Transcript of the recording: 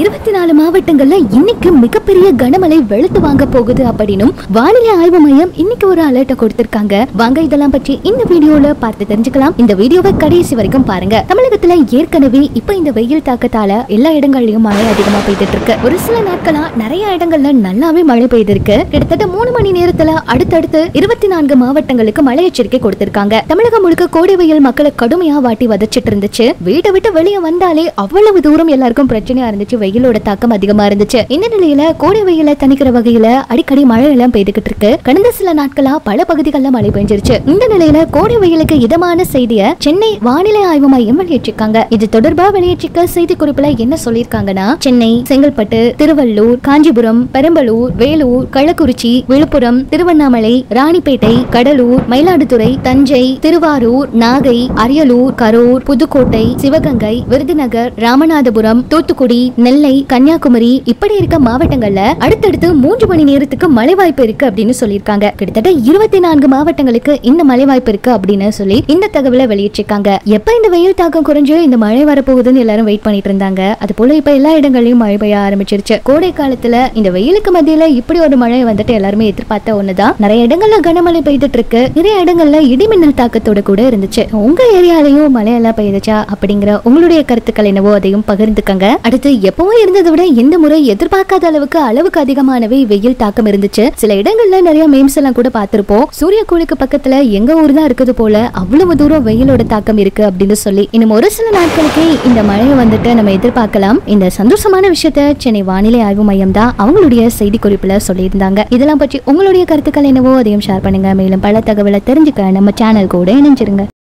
இருபத்தி நாலு மாவட்டங்கள்ல இன்னைக்கு மிகப்பெரிய கனமழை வெளுத்து வாங்க போகுது அப்படின்னும் வானிலை ஆய்வு மையம் இன்னைக்கு ஒரு அலர்ட்டை கொடுத்திருக்காங்க வாங்க இதெல்லாம் பற்றி இந்த வீடியோல பார்த்து தெரிஞ்சுக்கலாம் இந்த வீடியோவை கடைசி வரைக்கும் பாருங்க தமிழகத்துல ஏற்கனவே இப்ப இந்த வெயில் தாக்கத்தால எல்லா இடங்கள்லயும் மழை அதிகமா பெய்துட்டு இருக்கு ஒரு சில நாட்களா நிறைய இடங்கள்ல நல்லாவே மழை பெய்திருக்கு கிட்டத்தட்ட மூணு மணி நேரத்துல அடுத்தடுத்து இருபத்தி நான்கு மாவட்டங்களுக்கு மழை எச்சரிக்கை கொடுத்திருக்காங்க தமிழகம் முழுக்க கோடை வெயில் மக்களை கடுமையா வாட்டி வதச்சிட்டு இருந்துச்சு வீட்டை விட்டு வெளியே வந்தாலே அவ்வளவு தூரம் எல்லாருக்கும் பிரச்சனையா இருந்துச்சு வெயிலோட தாக்கம் அதிகமா இருந்துச்சு இந்த நிலையில கோடை வெயில தணிக்கிற வகையில அடிக்கடி மழை எல்லாம் பெய்துகிட்டு இருக்கு கடந்த சில நாட்களா பல பகுதிகளில் மழை பெஞ்சிருச்சு இந்த நிலையில கோடை வெயிலுக்கு இதமான செய்திய சென்னை வானிலை ஆய்வு மையம் வெளியிட்டிருக்காங்க இது தொடர்பா வெளியிட்டிருக்க செய்தி குறிப்புல என்ன சொல்லியிருக்காங்கன்னா சென்னை செங்கல்பட்டு திருவள்ளூர் காஞ்சிபுரம் பெரம்பலூர் வேலூர் கள்ளக்குறிச்சி விழுப்புரம் திருவண்ணாமலை ராணிப்பேட்டை கடலூர் மயிலாடுதுறை தஞ்சை திருவாரூர் நாகை அரியலூர் கரூர் புதுக்கோட்டை சிவகங்கை விருதுநகர் ராமநாதபுரம் தூத்துக்குடி நெல்லை கன்னியாகுமரி இப்படி இருக்க மாவட்டங்கள்ல அடுத்தடுத்து மூன்று மணி நேரத்துக்கு மழை வாய்ப்பு இருக்கு அப்படின்னு சொல்லியிருக்காங்க கிட்டத்தட்ட இருபத்தி நான்கு மாவட்டங்களுக்கு இந்த மழை வாய்ப்பு இருக்கு அப்படின்னு சொல்லி இந்த தகவலை வெளியிட்டிருக்காங்க எப்ப இந்த வெயில் தாக்கம் குறைஞ்சு இந்த மழை வரப்போகுதுன்னு எல்லாரும் வெயிட் பண்ணிட்டு இருந்தாங்க அது போல இப்ப எல்லா இடங்களையும் மழை பெய்ய ஆரம்பிச்சிருச்சு கோடை காலத்துல இந்த வெயிலுக்கு மத்தியில இப்படி ஒரு மழை வந்துட்டு எல்லாருமே எதிர்பார்த்த ஒண்ணுதான் நிறைய இடங்கள்ல கனமழை பெய்துட்டு இருக்கு நிறைய இடங்கள்ல இடிமின்னல் தாக்கத்தோட கூட இருந்துச்சு உங்க ஏரியாலையும் மழையெல்லாம் பெய்துச்சா அப்படிங்கிற உங்களுடைய கருத்துக்கள் என்னவோ அதையும் பகிர்ந்துக்கங்க அடுத்து எப்பவும் இருந்ததை விட இந்த முறை எதிர்பார்க்காத அளவுக்கு அளவுக்கு அதிகமானவே வெயில் தாக்கம் இருந்துச்சு சில இடங்கள்ல நிறைய மேம்ஸ் எல்லாம் கூட பார்த்திருப்போம் சூரிய கோளுக்கு பக்கத்துல எங்க ஊர் தான் இருக்குது போல அவ்வளவு தூரம் வெயிலோட தாக்கம் இருக்கு அப்படின்னு சொல்லி இன்னும் ஒரு சில நாட்களுக்கு இந்த மழையை வந்துட்டு நம்ம எதிர்பார்க்கலாம் இந்த சந்தோஷமான விஷயத்த சென்னை வானிலை ஆய்வு மையம் தான் அவங்களுடைய செய்தி குறிப்புல சொல்லியிருந்தாங்க இதெல்லாம் பற்றி உங்களுடைய கருத்துக்கள் என்னவோ அதையும் ஷேர் பண்ணுங்க மேலும் பல தகவலை தெரிஞ்சுக்க நம்ம சேனல் கூட இணைஞ்சிருங்க